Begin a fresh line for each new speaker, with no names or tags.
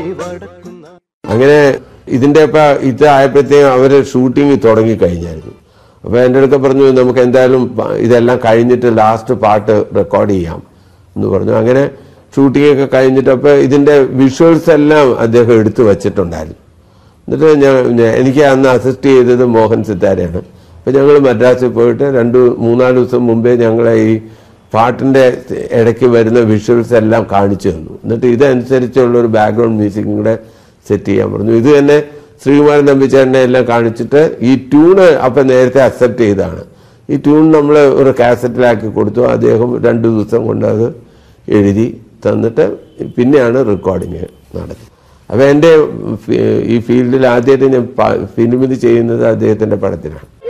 അങ്ങനെ ഇതിന്റെ ഇപ്പൊ ഇത് ആയപ്പോഴത്തേക്കും അവര് ഷൂട്ടിംഗ് തുടങ്ങി കഴിഞ്ഞായിരുന്നു അപ്പൊ എൻ്റെ അടുക്ക പറഞ്ഞു നമുക്ക് എന്തായാലും പ- ഇതെല്ലാം കഴിഞ്ഞിട്ട് ലാസ്റ്റ് പാട്ട് റെക്കോർഡ് ചെയ്യാം എന്ന് പറഞ്ഞു അങ്ങനെ ഷൂട്ടിംഗ് ഒക്കെ കഴിഞ്ഞിട്ട് അപ്പൊ ഇതിന്റെ വിഷ്വൽസ് എല്ലാം അദ്ദേഹം എടുത്തു വെച്ചിട്ടുണ്ടായിരുന്നു എന്നിട്ട് ഞാൻ ഞാൻ- എനിക്ക് അന്ന് അസിസ്റ്റ് ചെയ്തത് മോഹൻ സിത്താരയാണ് അപ്പൊ ഞങ്ങൾ മദ്രാസിൽ പോയിട്ട് രണ്ട് മൂന്നാല് ദിവസം മുമ്പേ ഞങ്ങളെ ഈ പാട്ടിന്റെ ഇടയ്ക്ക് വരുന്ന വിഷ്വൽസ് എല്ലാം കാണിച്ചു തന്നു എന്നിട്ട് ഇതനുസരിച്ചുള്ള ഒരു ബാക്ക്ഗ്രൗണ്ട് മ്യൂസിക്കും കൂടെ സെറ്റ് ചെയ്യാൻ പറഞ്ഞു ഇത് തന്നെ ശ്രീകുമാരൻ നമ്പിച്ചേരനെ എല്ലാം കാണിച്ചിട്ട് ഈ ട്യൂണ് അപ്പം നേരത്തെ അക്സെപ്റ്റ് ചെയ്താണ് ഈ ട്യൂൺ നമ്മൾ ഒരു കാസറ്റിലാക്കി കൊടുത്തു അദ്ദേഹം രണ്ട് ദിവസം കൊണ്ട് അത് എഴുതി തന്നിട്ട് പിന്നെയാണ് റെക്കോർഡിങ് നടന്നത് അപ്പോൾ എൻ്റെ ഫി- ഈ ഫീൽഡിൽ ആദ്യമായിട്ട് ഞാൻ ഫിലിമിൽ ചെയ്യുന്നത് അദ്ദേഹത്തിൻ്റെ പടത്തിനാണ്